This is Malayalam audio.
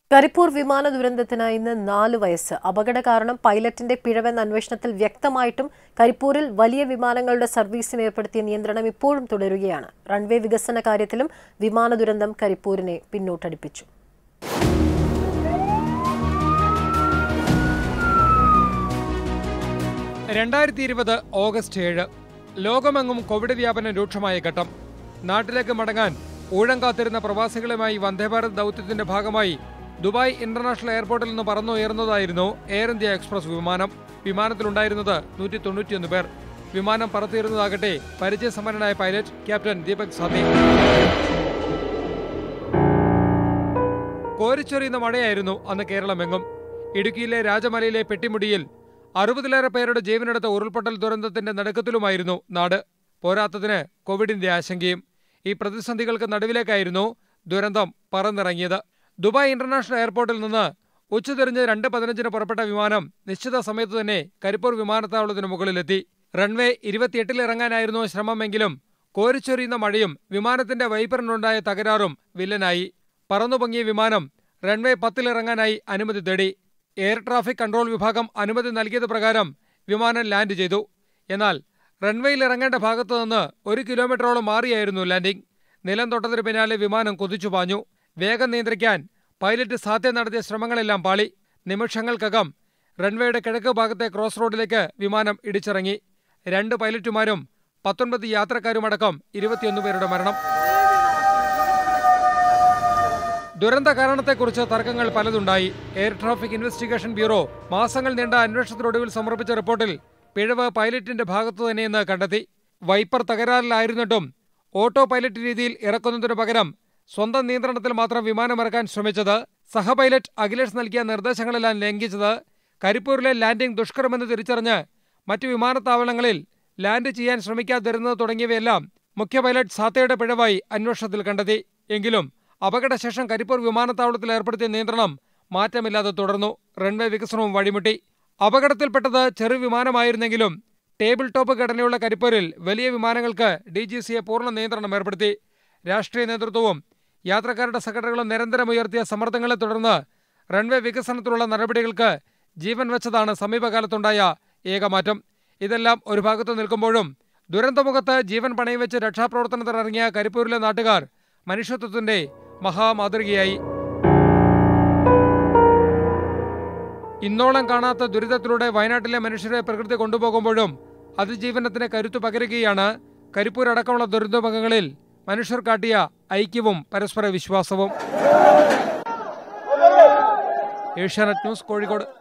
കരിപ്പൂർ വിമാന ദുരന്തത്തിന് ഇന്ന് നാല് വയസ്സ് അപകട കാരണം പൈലറ്റിന്റെ പിഴവെന്ന അന്വേഷണത്തിൽ വ്യക്തമായിട്ടും കരിപ്പൂരിൽ വലിയ വിമാനങ്ങളുടെ സർവീസിന് ഏർപ്പെടുത്തിയ നിയന്ത്രണം ഇപ്പോഴും തുടരുകയാണ് റൺവേ വികസന കാര്യത്തിലും വിമാന ദുരന്തം കരിപ്പൂരിനെ പിന്നോട്ടടിപ്പിച്ചു രണ്ടായിരത്തി ഇരുപത് ഓഗസ്റ്റ് ഏഴ് ലോകമെങ്ങും കോവിഡ് വ്യാപനം രൂക്ഷമായ ഘട്ടം നാട്ടിലേക്ക് മടങ്ങാൻ ഊഴം കാത്തിരുന്ന പ്രവാസികളുമായി വന്ദേഭാരത് ദൗത്യത്തിന്റെ ഭാഗമായി ദുബായ് ഇന്റർനാഷണൽ എയർപോർട്ടിൽ നിന്ന് പറന്നുയർന്നതായിരുന്നു എയർ ഇന്ത്യ എക്സ്പ്രസ് വിമാനം വിമാനത്തിലുണ്ടായിരുന്നത് നൂറ്റി തൊണ്ണൂറ്റിയൊന്ന് പേർ വിമാനം പറത്തിയിരുന്നതാകട്ടെ പരിചയസമ്പന്നനായ പൈലറ്റ് ക്യാപ്റ്റൻ ദീപക് സാദി കോരിച്ചൊരിയുന്ന മഴയായിരുന്നു അന്ന് കേരളമെങ്ങും ഇടുക്കിയിലെ രാജമലയിലെ പെട്ടിമുടിയിൽ അറുപതിലേറെ പേരുടെ ജീവനെടുത്ത ഉരുൾപൊട്ടൽ ദുരന്തത്തിന്റെ നടുക്കത്തിലുമായിരുന്നു നാട് പോരാത്തതിന് കോവിഡിന്റെ ആശങ്കയും ഈ പ്രതിസന്ധികൾക്ക് നടുവിലേക്കായിരുന്നു ദുരന്തം പറന്നിറങ്ങിയത് ദുബായ് ഇന്റർനാഷണൽ എയർപോർട്ടിൽ നിന്ന് ഉച്ചതിരിഞ്ഞ് രണ്ട് പതിനഞ്ചിന് പുറപ്പെട്ട വിമാനം നിശ്ചിത സമയത്ത് തന്നെ കരിപ്പൂർ വിമാനത്താവളത്തിന് മുകളിലെത്തി റൺവേ ഇരുപത്തിയെട്ടിൽ ഇറങ്ങാനായിരുന്നു ശ്രമമെങ്കിലും കോരിച്ചൊരിയുന്ന മഴയും വിമാനത്തിന്റെ വൈപ്പറിനുണ്ടായ തകരാറും വില്ലനായി പറന്നുപൊങ്ങിയ വിമാനം റൺവേ പത്തിലിറങ്ങാനായി അനുമതി തേടി എയർ ട്രാഫിക് കൺട്രോൾ വിഭാഗം അനുമതി നൽകിയത് പ്രകാരം വിമാനം ലാൻഡ് ചെയ്തു എന്നാൽ റൺവേയിൽ ഇറങ്ങേണ്ട ഭാഗത്തു നിന്ന് ഒരു കിലോമീറ്ററോളം മാറിയായിരുന്നു ലാൻഡിംഗ് നിലം തൊട്ടതിന് പിന്നാലെ വിമാനം കുതിച്ചു പാഞ്ഞു വേഗം നിയന്ത്രിക്കാൻ പൈലറ്റ് സാധ്യ നടത്തിയ ശ്രമങ്ങളെല്ലാം പാളി നിമിഷങ്ങൾക്കകം റൺവേയുടെ കിഴക്ക് ഭാഗത്തെ ക്രോസ് റോഡിലേക്ക് വിമാനം ഇടിച്ചിറങ്ങി രണ്ട് പൈലറ്റുമാരും പത്തൊൻപത് യാത്രക്കാരുമടക്കം ഇരുപത്തിയൊന്ന് പേരുടെ മരണം ദുരന്ത കാരണത്തെക്കുറിച്ച് തർക്കങ്ങൾ പലതുണ്ടായി എയർ ട്രാഫിക് ഇൻവെസ്റ്റിഗേഷൻ ബ്യൂറോ മാസങ്ങൾ നീണ്ട അന്വേഷണത്തിനൊടുവിൽ സമർപ്പിച്ച റിപ്പോർട്ടിൽ പിഴവ് പൈലറ്റിന്റെ ഭാഗത്തു തന്നെയെന്ന് കണ്ടെത്തി വൈപ്പർ തകരാറിലായിരുന്നിട്ടും ഓട്ടോ പൈലറ്റ് രീതിയിൽ ഇറക്കുന്നതിനു പകരം സ്വന്തം നിയന്ത്രണത്തിൽ മാത്രം വിമാനമിറക്കാൻ ശ്രമിച്ചത് സഹപൈലറ്റ് അഖിലേഷ് നൽകിയ നിർദ്ദേശങ്ങളെല്ലാം ലംഘിച്ചത് കരിപ്പൂരിലെ ലാൻഡിംഗ് ദുഷ്കരമെന്ന് തിരിച്ചറിഞ്ഞ് മറ്റു വിമാനത്താവളങ്ങളിൽ ലാൻഡ് ചെയ്യാൻ ശ്രമിക്കാതിരുന്നത് തുടങ്ങിയവയെല്ലാം മുഖ്യ പൈലറ്റ് സാത്തയുടെ പിഴവായി അന്വേഷണത്തിൽ കണ്ടെത്തി എങ്കിലും അപകടശേഷം കരിപ്പൂർ വിമാനത്താവളത്തിൽ ഏർപ്പെടുത്തിയ നിയന്ത്രണം മാറ്റമില്ലാതെ തുടർന്നു റൺവേ വികസനവും വഴിമുട്ടി അപകടത്തിൽപ്പെട്ടത് ചെറു വിമാനമായിരുന്നെങ്കിലും ടേബിൾ ടോപ്പ് ഘടനയുള്ള കരിപ്പൂരിൽ വലിയ വിമാനങ്ങൾക്ക് ഡി ജി സിയെ പൂർണ്ണ നിയന്ത്രണം ഏർപ്പെടുത്തി രാഷ്ട്രീയ നേതൃത്വവും യാത്രക്കാരുടെ സംഘടനകളും നിരന്തരം ഉയർത്തിയ സമ്മർദ്ദങ്ങളെ തുടർന്ന് റൺവേ വികസനത്തിലുള്ള നടപടികൾക്ക് ജീവൻ വെച്ചതാണ് സമീപകാലത്തുണ്ടായ ഏകമാറ്റം ഇതെല്ലാം ഒരു ഭാഗത്തു നിൽക്കുമ്പോഴും ദുരന്തമുഖത്ത് ജീവൻ പണയം വെച്ച് രക്ഷാപ്രവർത്തനത്തിനിറങ്ങിയ കരിപ്പൂരിലെ നാട്ടുകാർ മനുഷ്യത്വത്തിന്റെ മഹാമാതൃകയായി ഇന്നോളം കാണാത്ത ദുരിതത്തിലൂടെ വയനാട്ടിലെ മനുഷ്യരെ പ്രകൃതി കൊണ്ടുപോകുമ്പോഴും അതിജീവനത്തിന് കരുത്തു പകരുകയാണ് കരിപ്പൂർ അടക്കമുള്ള ദുരന്തമുഖങ്ങളിൽ മനുഷ്യർ കാട്ടിയ ഐക്യവും പരസ്പര വിശ്വാസവും ഏഷ്യാനെറ്റ് ന്യൂസ് കോഴിക്കോട്